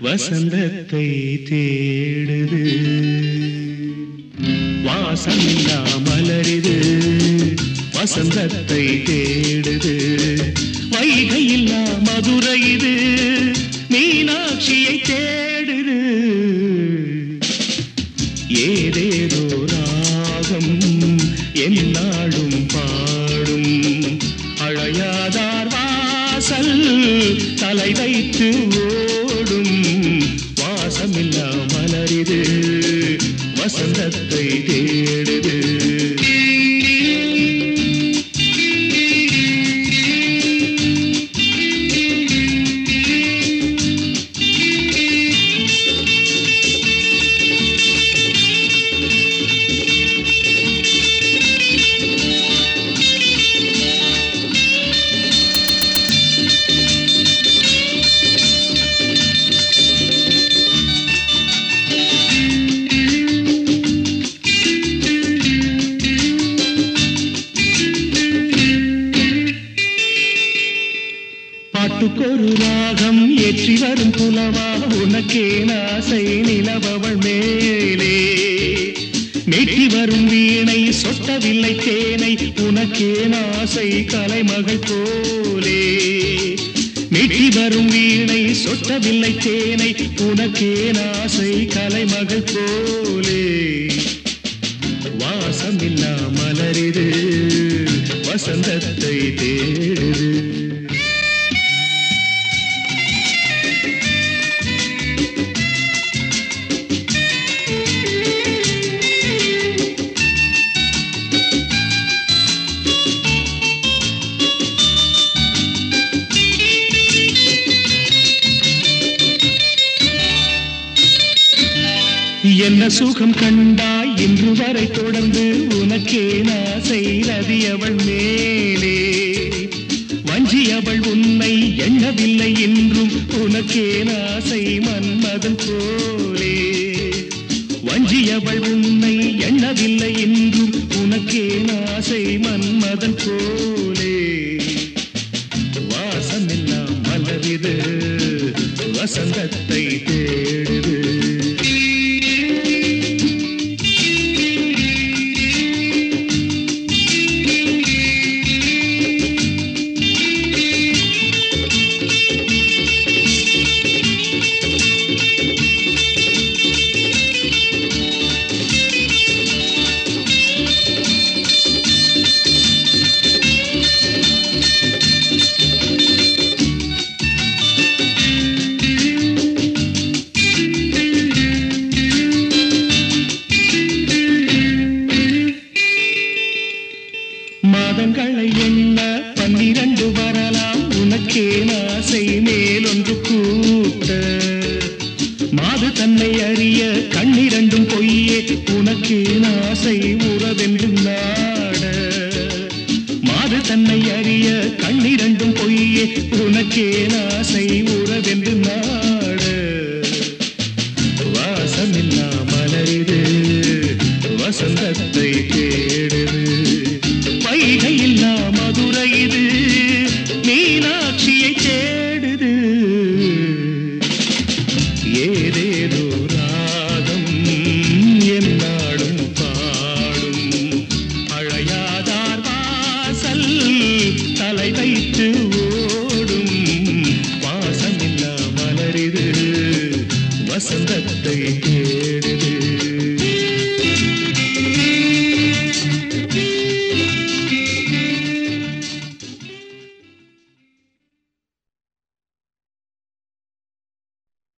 வசந்தத்தை தேடுது வாசமில்லா மலரிது வசந்தத்தை தேடுது வைகை இல்லா மதுரை இது மீனாட்சியை தேடுது ஏதேதோ ராகம் என்னாடும் பாடும் அழையாதார் வாசல் தலை வைத்து ஓடும் வாசமில்லா மலரிது வசந்தத்தை தேடுது பாட்டுக்கொரு ராகம் ஏற்றி வரும் புலவா உனக்கே நாசை நிலவவள் மேலே நெட்டி வரும் வீணை சொட்டவில்லை தேனை உனக்கே நாசை கலைமகள் போலே நெட்டி வரும் வீணை சொட்டவில்லை தேனை உனக்கே நாசை கலைமகள் போலே வாசமில்லா மலரிது வசந்தத்தை தேடுது என்ன சுகம் கண்டாய் இன்று வரை தொடர்ந்து உனக்கே நாசை ரதி அவள் மேலே வஞ்சி அவள் உன்னை எண்ணவில்லை என்றும் உனக்கே நாசை மன்மதன் போலே வஞ்சி அவள் உன்னை எண்ணவில்லை என்றும் உனக்கே நாசை மன்மதன் போலே வாசமெல்லாம் மலரிது வசந்தத்தை தேடுது மாதங்களை எண்ண பன்னிரண்டு வரலாம் உனக்கே நாசை மேலொன்று கூட்ட மாது தன்னை அறிய கண்ணிரண்டும் பொய்யே உனக்கே நாசை உறவென்று நாட மாது தன்னை அறிய கண்ணிரண்டும் பொய்யே உனக்கே நாசை உறவென்று நாட வாசமில்லா மலரிது வசந்தத்தை தேடுது வைகை இல்லா மதுரை இது மீனாட்சியை தேடுது ஏதேதோ ராகம் என்னாடும் பாடும் அழையாதார் வாசல் தலை வைத்து ஓடும் வாசமில்லா மலரிது வசந்தத்தை தேடுது